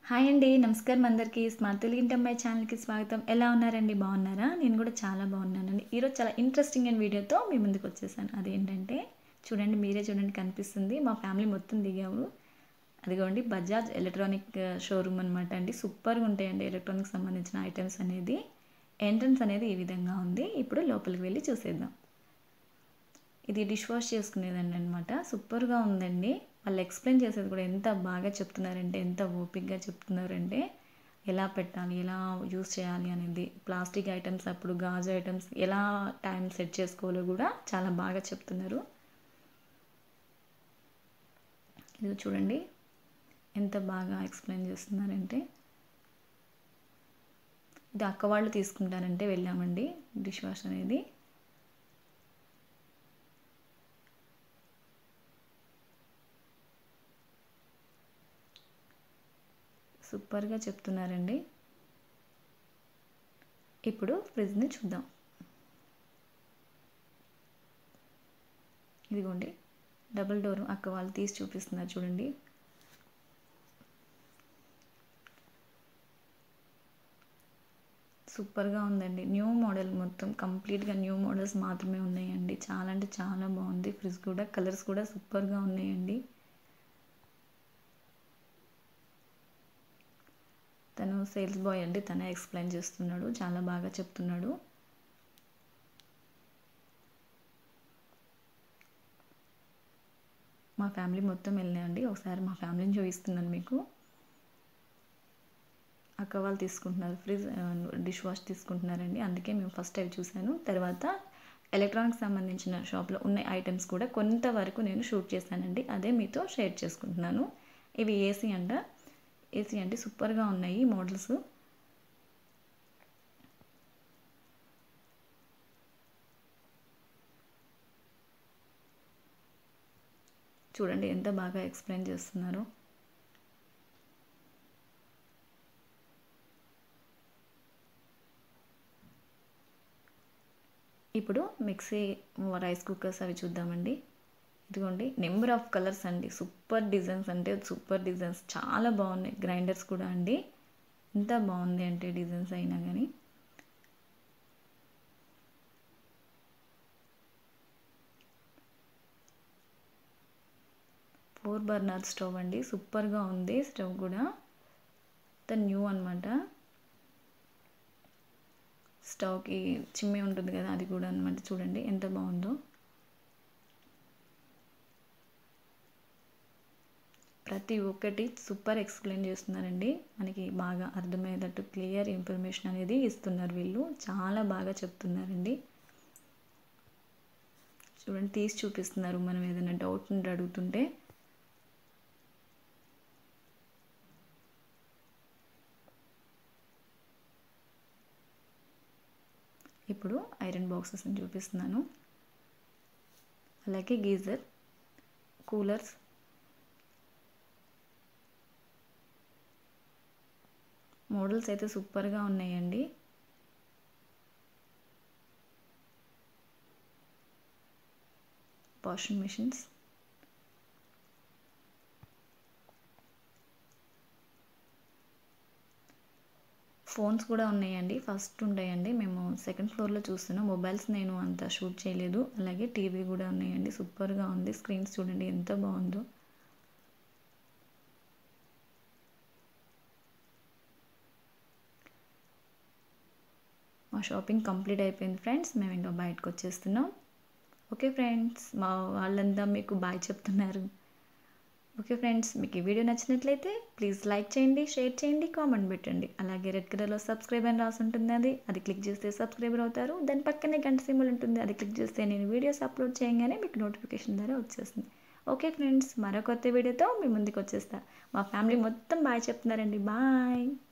hi అండి నమస్కారం అందరికీ స్మార్ట్ తెలుగు అమ్మాయి ఛానల్కి స్వాగతం ఎలా ఉన్నారండి బాగున్నారా నేను కూడా చాలా బాగున్నానండి ఈరోజు చాలా ఇంట్రెస్టింగ్ అయిన వీడియోతో మీ ముందుకు వచ్చేసాను అదేంటంటే చూడండి మీరే చూడండి కనిపిస్తుంది మా ఫ్యామిలీ మొత్తం దిగాము అదిగోండి బజాజ్ ఎలక్ట్రానిక్ షోరూమ్ అనమాట అండి సూపర్గా ఉంటాయండి ఎలక్ట్రానిక్ సంబంధించిన ఐటమ్స్ అనేది ఎంట్రన్స్ అనేది ఈ విధంగా ఉంది ఇప్పుడు లోపలికి వెళ్ళి చూసేద్దాం ఇది డిష్ వాష్ చేసుకునేదండి అనమాట సూపర్గా ఉందండి వాళ్ళు ఎక్స్ప్లెయిన్ చేసేది కూడా ఎంత బాగా చెప్తున్నారంటే ఎంత ఓపిక్గా చెప్తున్నారంటే ఎలా పెట్టాలి ఎలా యూస్ చేయాలి అనేది ప్లాస్టిక్ ఐటమ్స్ అప్పుడు గాజు ఐటమ్స్ ఎలా టైం సెట్ చేసుకోవాలో కూడా చాలా బాగా చెప్తున్నారు ఇది చూడండి ఎంత బాగా ఎక్స్ప్లెయిన్ చేస్తున్నారంటే ఇది అక్క వాళ్ళు తీసుకుంటారంటే వెళ్ళామండి డిష్ వాష్ అనేది సూపర్గా చెప్తున్నారండి ఇప్పుడు ఫ్రిడ్జ్ని చూద్దాం ఇదిగోండి డబుల్ డోర్ అక్క వాళ్ళు తీసి చూపిస్తున్నారు చూడండి సూపర్గా ఉందండి న్యూ మోడల్ మొత్తం కంప్లీట్గా న్యూ మోడల్స్ మాత్రమే ఉన్నాయండి చాలా అంటే చాలా బాగుంది ఫ్రిడ్జ్ కూడా కలర్స్ కూడా సూపర్గా ఉన్నాయండి తను సేల్స్ బాయ్ అండి తనే ఎక్స్ప్లెయిన్ చేస్తున్నాడు చాలా బాగా చెప్తున్నాడు మా ఫ్యామిలీ మొత్తం వెళ్ళాయండి ఒకసారి మా ఫ్యామిలీని చూపిస్తున్నాను మీకు అక్క వాళ్ళు తీసుకుంటున్నారు ఫ్రిడ్జ్ డిష్ వాష్ తీసుకుంటున్నారండి అందుకే మేము ఫస్ట్ అవి చూశాను తర్వాత ఎలక్ట్రానిక్స్ సంబంధించిన షాప్లో ఉన్న ఐటమ్స్ కూడా కొంతవరకు నేను షూట్ చేశానండి అదే మీతో షేర్ చేసుకుంటున్నాను ఇవి ఏసీ అంట ఏసీ అంటే సూపర్గా ఉన్నాయి మోడల్స్ చూడండి ఎంత బాగా ఎక్స్ప్లెయిన్ చేస్తున్నారు ఇప్పుడు మిక్సీ రైస్ కుక్కర్స్ అవి చూద్దామండి ఇదిగోండి నెంబర్ ఆఫ్ కలర్స్ అండి సూపర్ డిజైన్స్ అంటే సూపర్ డిజైన్స్ చాలా బాగున్నాయి గ్రైండర్స్ కూడా అండి ఎంత బాగుంది అంటే డిజైన్స్ అయినా కానీ ఫోర్ బర్నర్ స్టవ్ అండి సూపర్గా ఉంది స్టవ్ కూడా ద న్యూ అనమాట స్టవ్కి చిమ్మి ఉంటుంది కదా అది కూడా అనమాట చూడండి ఎంత బాగుందో ప్రతి ఒక్కటి సూపర్ ఎక్స్ప్లెయిన్ చేస్తున్నారండి మనకి బాగా అర్థమయ్యేటట్టు క్లియర్ ఇన్ఫర్మేషన్ అనేది ఇస్తున్నారు వీళ్ళు చాలా బాగా చెప్తున్నారండి చూడండి తీసి చూపిస్తున్నారు మనం ఏదైనా డౌట్ ఉంటే అడుగుతుంటే ఇప్పుడు ఐరన్ బాక్సెస్ని చూపిస్తున్నాను అలాగే గీజర్ కూలర్స్ మోడల్స్ అయితే సూపర్గా ఉన్నాయండి వాషింగ్ మిషన్స్ ఫోన్స్ కూడా ఉన్నాయండి ఫస్ట్ ఉంటాయండి మేము సెకండ్ ఫ్లోర్లో చూస్తున్నాం మొబైల్స్ నేను అంత షూట్ చేయలేదు అలాగే టీవీ కూడా ఉన్నాయండి సూపర్గా ఉంది స్క్రీన్స్ చూడండి ఎంత బాగుందో మా షాపింగ్ కంప్లీట్ అయిపోయింది ఫ్రెండ్స్ మేము ఇంకా బయటకు వచ్చేస్తున్నాం ఓకే ఫ్రెండ్స్ మా వాళ్ళంతా మీకు బాయ్ చెప్తున్నారు ఓకే ఫ్రెండ్స్ మీకు ఈ వీడియో నచ్చినట్లయితే ప్లీజ్ లైక్ చేయండి షేర్ చేయండి కామెంట్ పెట్టండి అలాగే రెడ్ కలర్లో సబ్స్క్రైబ్ అని రాసి ఉంటుంది అది అది క్లిక్ చేస్తే సబ్స్క్రైబర్ అవుతారు దాని పక్కనే గంట సింబల్ ఉంటుంది అది క్లిక్ చేస్తే నేను వీడియోస్ అప్లోడ్ చేయగానే మీకు నోటిఫికేషన్ ద్వారా వచ్చేస్తుంది ఓకే ఫ్రెండ్స్ మరో కొత్త వీడియోతో మీ ముందుకు వచ్చేస్తా మా ఫ్యామిలీ మొత్తం బాయ్ చెప్తున్నారండి బాయ్